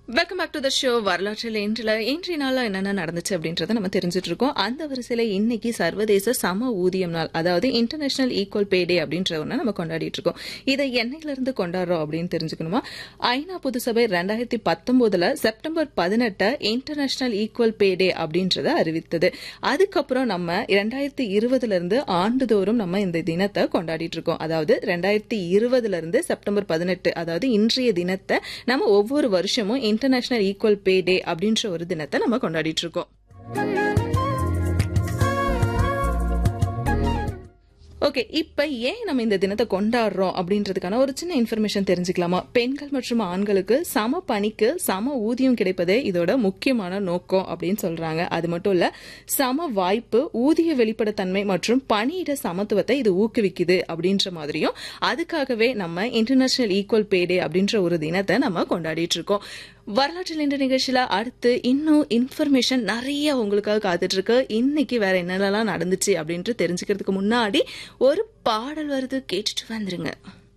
welcome back to the show வரலாற்றில் இன்றில் இன்றைய நாளில் என்னென்ன நடந்துச்சு அப்படின்றத நம்ம தெரிஞ்சுட்டு இருக்கோம் அந்த வரிசையில் இன்னைக்கு சர்வதேச சம ஊதியம் நாள் அதாவது இன்டர்நேஷனல் ஈக்குவல் பே டே அப்படின்ற ஒன்று நம்ம கொண்டாடிட்டு இருக்கோம் இதை என்னையிலிருந்து கொண்டாடுறோம் அப்படின்னு தெரிஞ்சுக்கணுமா ஐநா பொதுசபை ரெண்டாயிரத்தி பத்தொன்பதுல செப்டம்பர் பதினெட்டை இன்டர்நேஷனல் ஈக்குவல் பே டே அப்படின்றத அறிவித்தது அதுக்கப்புறம் நம்ம ரெண்டாயிரத்தி இருபதுல இருந்து ஆண்டுதோறும் நம்ம இந்த தினத்தை கொண்டாடிட்டு இருக்கோம் அதாவது ரெண்டாயிரத்தி இருபதுல இருந்து செப்டம்பர் பதினெட்டு அதாவது இன்றைய தினத்தை நம்ம ஒவ்வொரு வருஷமும் இன்டர்நேஷனல் ஈக்குவல் பே டே அப்படின்ற ஒரு தினத்தை நம்ம கொண்டாடிட்டு இருக்கோம் ஓகே இப்ப ஏன் நம்ம இந்த தினத்தை கொண்டாடுறோம் அப்படின்றதுக்கான ஒரு சின்ன இன்ஃபர்மேஷன் தெரிஞ்சுக்கலாமா பெண்கள் மற்றும் ஆண்களுக்கு சம பணிக்கு சம ஊதியம் கிடைப்பதே இதோட முக்கியமான நோக்கம் அப்படின்னு சொல்றாங்க அது மட்டும் இல்ல சம வாய்ப்பு ஊதிய வெளிப்படைத்தன்மை மற்றும் பணியிட சமத்துவத்தை இது ஊக்குவிக்குது அப்படின்ற மாதிரியும் அதுக்காகவே நம்ம இன்டர்நேஷனல் ஈக்குவல் பே டே அப்படின்ற ஒரு தினத்தை நம்ம கொண்டாடிட்டு இருக்கோம் வரலாற்றில் இந்த நிகழ்ச்சியில அடுத்து இன்னும் இன்ஃபர்மேஷன் நிறைய உங்களுக்காக காத்துட்டு இருக்கு இன்னைக்கு வேற என்னென்னலாம் நடந்துச்சு அப்படின்ட்டு தெரிஞ்சுக்கிறதுக்கு முன்னாடி ஒரு பாடல் வருது கேட்டுட்டு வந்துருங்க